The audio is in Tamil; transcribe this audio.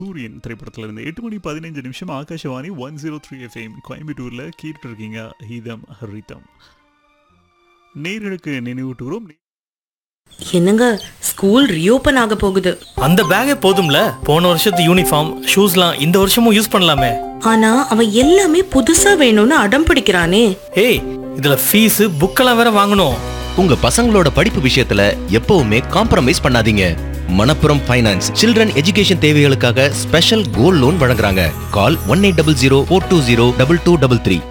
சூரியன் திரைப்படத்துல இருந்து எட்டு மணி பதினைஞ்சு நிமிஷம் Akashvani one zero three FM கோயம்புத்தூர்ல கேட்டுட்டு இருக்கீங்க ஹீதம் ஹரிதம் நேர்களுக்கு நினைவூட்டுகிறோம் என்னங்க ஸ்கூல் ரீஓபன் ஆக போகுது அந்த பேக்கே போதும்ல போன வருஷத்து யூனிஃபார்ம் ஷூஸ்லாம் இந்த வருஷமும் யூஸ் பண்ணலாமே ஆனா அவன் எல்லாமே புதுசா வேணும்னு அடம் பிடிக்கிறானே ஏய் இதுல ஃபீஸ் புக்கெல்லாம் வேற வாங்கணும் உங்க பசங்களோட படிப்பு விஷயத்துல எப்பவுமே காம்ப்ரமைஸ் பண்ணாதீங்க மணப்புரம் ஃபைனான்ஸ் சில்ட்ரன் எஜுகேஷன் தேவைகளுக்காக ஸ்பெஷல் கோல்ட் லோன் வழங்குறாங்க call one eight double zero four two zero double two double three